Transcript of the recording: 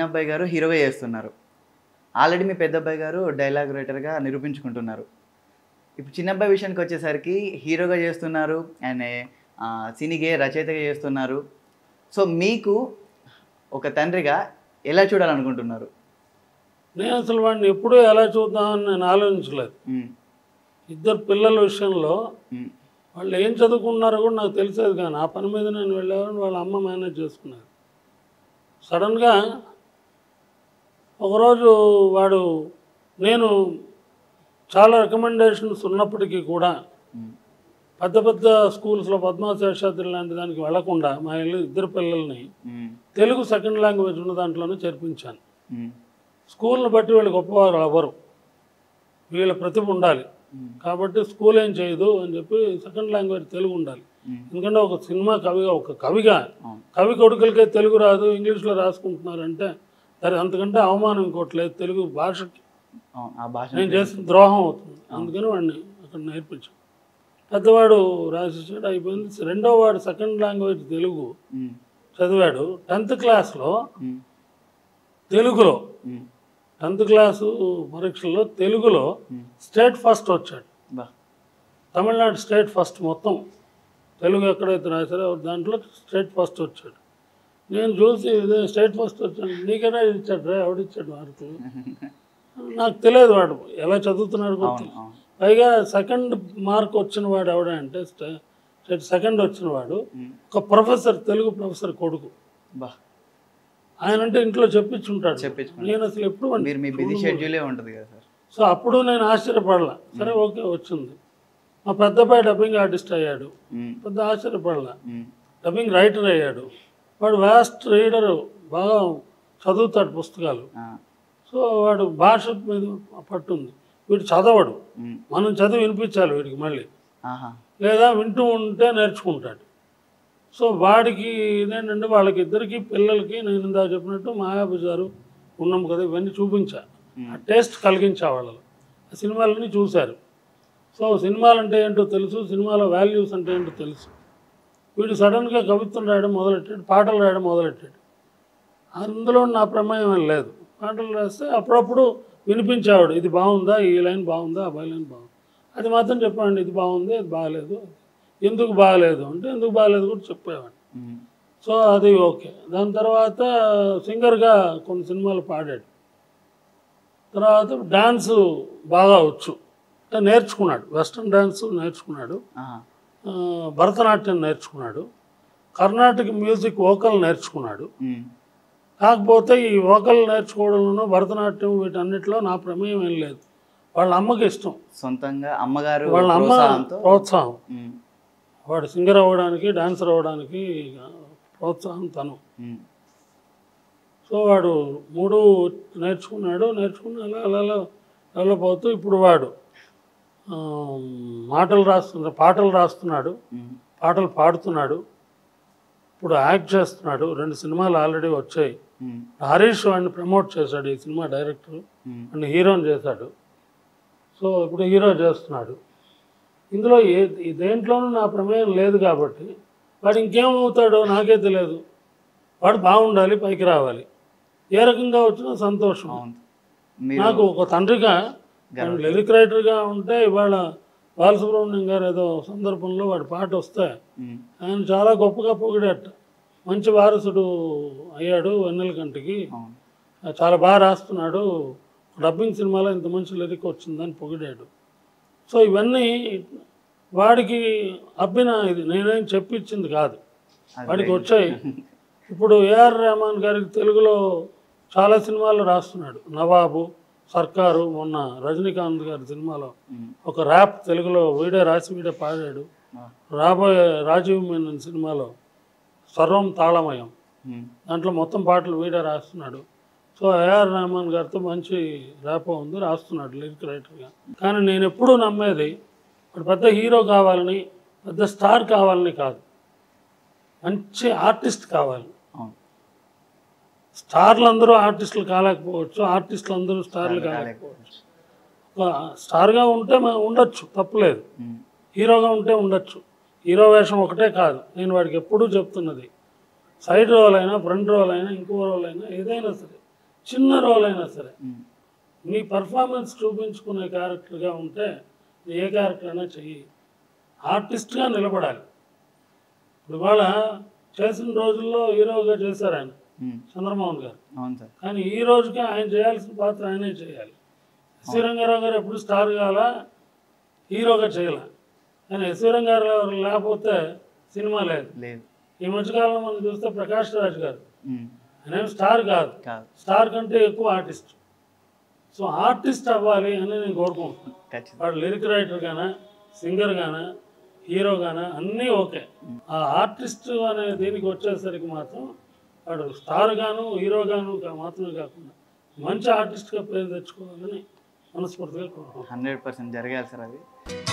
అబ్బాయి గారు హీరోగా చేస్తున్నారు ఆల్రెడీ మీ పెద్ద అబ్బాయి గారు డైలాగ్ రైటర్గా నిరూపించుకుంటున్నారు ఇప్పుడు చిన్న అబ్బాయి విషయానికి వచ్చేసరికి హీరోగా చేస్తున్నారు అండ్ సినిగే రచయితగా చేస్తున్నారు సో మీకు ఒక తండ్రిగా ఎలా చూడాలనుకుంటున్నారు నేను అసలు వాడిని ఎప్పుడూ ఎలా చూద్దామని నేను ఆలోచించలేదు మ్మ్. ఇద్దరు పిల్లల విషయంలో మ్మ్. వాళ్ళు ఏం చదువుకున్నారో కూడా నాకు తెలిసేది కానీ ఆ పని మీద నేను వెళ్ళేవాడిని వాళ్ళ అమ్మ మేనేజ్ చేసుకున్నారు సడన్గా ఒకరోజు వాడు నేను చాలా రికమెండేషన్స్ ఉన్నప్పటికీ కూడా మ్మ్. పెద్ద పెద్ద స్కూల్స్లో పద్మాశేషాద్రి లాంటి దానికి వెళ్లకుండా మా ఇల్లు ఇద్దరు పిల్లల్ని మ్మ్. తెలుగు సెకండ్ లాంగ్వేజ్ ఉన్న దాంట్లోనే చేర్పించాను మ్మ్. స్కూల్ని బట్టి వీళ్ళు గొప్పవారు అవ్వరు వీళ్ళ ప్రతిభ ఉండాలి మ్మ్. కాబట్టి స్కూల్ ఏం చేయదు అని చెప్పి సెకండ్ లాంగ్వేజ్ తెలుగు ఉండాలి మ్మ్. ఎందుకంటే ఒక సినిమా కవిగా ఒక కవిగా అవును. కవి కొడుకులకే తెలుగు రాదు ఇంగ్లీష్లో రాసుకుంటున్నారంటే సరే అంతకంటే అవమానం ఇంకోటి లేదు తెలుగు భాషకి అవును. ఆ భాష నేను చేసిన ద్రోహం అవుతుంది అందుకని వాడిని అక్కడ నేర్పించాను పెద్దవాడు రాసేసాడు అయిపోయింది రెండో వాడు సెకండ్ లాంగ్వేజ్ తెలుగు మ్మ్. చదివాడు టెన్త్ క్లాస్లో మ్మ్. తెలుగులో మ్మ్. టెన్త్ క్లాసు పరీక్షల్లో తెలుగులో మ్మ్. స్టేట్ ఫస్ట్ వచ్చాడు బా తమిళనాడు స్టేట్ ఫస్ట్ మొత్తం తెలుగు ఎక్కడైతే రాశారో దాంట్లో స్టేట్ ఫస్ట్ వచ్చాడు నేను చూసి ఇదే స్టేట్ ఫస్ట్ వచ్చాడు నీకైనా ఇచ్చాడు రా ఎవడిచ్చాడు మార్కులు నాకు తెలియదు వాడు ఎలా చదువుతున్నాడు కూడా అవును తెలియదు. అవును పైగా సెకండ్ మార్క్ వచ్చిన వాడు ఎవడ అంటే స్టే- స్టేట్ సెకండ్ వచ్చిన వాడు మ్మ్. ఒక ప్రొఫెసర్ తెలుగు ప్రొఫెసర్ కొడుకు బా ఆయన అంటే ఇంట్లో చెప్పించుంటాడు చెప్పించుకుంటాడు. నేను అసలు ఎప్పుడు వాడిని మీరు మీ బిజీ షెడ్యూలే ఉంటుంది కదా సార్ సో అప్పుడు నేను ఆశ్చర్యపడలా సరే ఓకే వచ్చింది మా పెద్దపాయ డబ్బింగ్ ఆర్టిస్ట్ అయ్యాడు మ్మ్. పెద్ద ఆశ్చర్యపడలా మ్మ్. డబ్బింగ్ రైటర్ అయ్యాడు వాడు వ్యాస్ట్ రీడరు బాగా చదువుతాడు పుస్తకాలు ఆ. సో వాడు భాష మీద పట్టుంది వీడు చదవడు మ్మ్. మనం చదివి వినిపించాలి వీడికి మళ్ళీ ఆహా లేదా వింటూ ఉంటే నేర్చుకుంటాడు సో వాడికి ఏంటంటే వాళ్ళకి ఇద్దరికి పిల్లలకి నేను ఇందా చెప్పినట్టు మాయాబజారు ఉన్నాం కదా ఇవన్నీ చూపించా ఆ టేస్ట్ కలిగించా వాళ్ళలో ఆ సినిమాలన్నీ చూశారు సో సినిమాలు అంటే ఏంటో తెలుసు సినిమాలో వాల్యూస్ అంటే ఏంటో తెలుసు వీడు సడన్గా కవిత్వం రాయడం మొదలెట్టాడు పాటలు రాయడం మొదలెట్టాడు అందులో నా ప్రమేయం ఏం లేదు పాటలు రాస్తే అప్పుడప్పుడు వినిపించేవాడు ఇది బాగుందా ఈ లైన్ బాగుందా ఆ లైన్ బాగుంది అది మాత్రం చెప్పండి ఇది బాగుంది అది బాగాలేదు ఎందుకు బాగాలేదు అంటే ఎందుకు బాగాలేదు కూడా చెప్పేవాడు మ్మ్. సో అది ఓకే దాని తర్వాత సింగర్గా కొన్ని సినిమాలు పాడాడు తర్వాత డాన్స్ బాగా వచ్చు అంటే నేర్చుకున్నాడు వెస్ట్రన్ డాన్స్ నేర్చుకున్నాడు ఆహా ఆ, భరతనాట్యం నేర్చుకున్నాడు కర్ణాటక మ్యూజిక్ వోకల్ నేర్చుకున్నాడు మ్మ్. కాకపోతే ఈ వోకల్ నేర్చుకోవడంలోనూ భరతనాట్యం వీటన్నిటిలో నా ప్రమేయం ఏం లేదు వాళ్ళ అమ్మకి ఇష్టం సొంతంగా అమ్మగారు వాళ్ళ అమ్మ ప్రోత్సాహంతో ప్రోత్సాహం మ్మ్. వాడు సింగర్ అవ్వడానికి డాన్సర్ అవ్వడానికి ప్రోత్సాహం తను మ్మ్. సో వాడు మూడు నేర్చుకున్నాడు నేర్చుకుని అలా అలా అలా డెవలప్ అవుతూ ఇప్పుడు వాడు ఆ, మాటలు రాస్తున్నాడు పాటలు రాస్తున్నాడు మ్మ్. పాటలు పాడుతున్నాడు ఇప్పుడు యాక్ట్ చేస్తున్నాడు రెండు సినిమాలు ఆల్రెడీ వచ్చాయి మ్మ్. హరీష్ వాడిని ప్రమోట్ చేశాడు ఈ సినిమా డైరెక్టర్ మ్మ్. వాడిని హీరోని చేశాడు సో ఇప్పుడు హీరో చేస్తున్నాడు ఇందులో ఏ ఈ దేంట్లోనూ నా ప్రమేయం లేదు కాబట్టి వాడు ఇంకేమవుతాడో నాకే తెలియదు వాడు బాగుండాలి పైకి రావాలి ఏ రకంగా వచ్చినా సంతోషం అవును మీరు నాకు ఒక తండ్రిగా నేను లిరిక్ రైటర్గా ఉంటే ఇవాళ బాలసుబ్రహ్మణ్యం గారు ఏదో సందర్భంలో వాడి పాట వస్తే మ్మ్. ఆయన చాలా గొప్పగా పొగిడట మంచి వారసుడు అయ్యాడు వెన్నెల కంటికి అవును చాలా బాగా రాస్తున్నాడు డబ్బింగ్ సినిమాలో ఇంత మంచి లిరిక్ వచ్చిందని పొగిడాడు సో ఇవన్నీ వాడికి అబ్బిన ఇది నేనేం చెప్పించింది కాదు అది వాడికి వచ్చాయి ఇప్పుడు ఏఆర్ రెహమాన్ గారికి తెలుగులో చాలా సినిమాలు రాస్తున్నాడు నవాబు సర్కారు మొన్న రజనీకాంత్ గారి సినిమాలో మ్మ్. ఒక ర్యాప్ తెలుగులో వీడే రాసి వీడే పాడాడు ఆ. రాబోయే రాజీవ్ మేనన్ సినిమాలో సర్వం తాళమయం మ్మ్. దాంట్లో మొత్తం పాటలు వీడే రాస్తున్నాడు సో ఏఆర్ రెహమాన్ గారితో మంచి ర్యాపో ఉంది రాస్తున్నాడు లిరిక్ రైటర్గా కానీ నేను ఎప్పుడూ నమ్మేది వాడు పెద్ద హీరో కావాలని పెద్ద స్టార్ కావాలని కాదు మంచి ఆర్టిస్ట్ కావాలి అవును స్టార్లు అందరూ ఆర్టిస్టులు కాలేకపోవచ్చు ఆర్టిస్టులు అందరూ స్టార్లు కాలేకపోవచ్చు ఒక స్టార్గా ఉంటే మనం ఉండొచ్చు తప్పులేదు మ్మ్. హీరోగా ఉంటే ఉండొచ్చు హీరో వేషం ఒకటే కాదు నేను వాడికి ఎప్పుడూ చెప్తున్నది సైడ్ రోల్ అయినా ఫ్రంట్ రోల్ అయినా ఇంకో రోల్ అయినా ఏదైనా సరే చిన్న రోల్ అయినా సరే ఉమ్, నీ పర్ఫార్మెన్స్ చూపించుకునే క్యారెక్టర్గా ఉంటే ఏ క్యారెక్టర్ అయినా చెయ్యి ఆర్టిస్ట్గా నిలబడాలి ఇప్పుడు ఇవాళ చేసిన రోజుల్లో హీరోగా చేశారు ఆయన ఉమ్, చంద్రమోహన్ గారు అవును సార్ కానీ ఈ రోజుకి ఆయన చేయాల్సిన పాత్ర ఆయనే చేయాలి ఎస్వి రంగారావు గారు ఎప్పుడు స్టార్ కావాలా హీరోగా చేయాల కానీ ఎస్వి రంగారావు గారు లేకపోతే సినిమా లేదు లేదు ఈ మధ్యకాలంలో మనం చూస్తే ప్రకాష్ రాజ్ గారు ఉమ్, ఆయన ఏం స్టార్ కాదు కాదు స్టార్ కంటే ఎక్కువ ఆర్టిస్ట్ సో ఆర్టిస్ట్ అవ్వాలి అని నేను కోరుకుంటున్నాను ఖచ్చితంగా వాడు లిరిక్ రైటర్ గానా సింగర్ గానా హీరో గానా అన్నీ ఓకే ఆ ఆర్టిస్ట్ అనే దీనికి వచ్చేసరికి మాత్రం వాడు స్టార్ గాను హీరో గాను కా- మాత్రమే కాకుండా మంచి ఆర్టిస్ట్గా పేరు తెచ్చుకోవాలని మనస్ఫూర్తిగా కోరుకుంటున్నాను హండ్రెడ్ పర్సెంట్ జరగాలి సార్ అది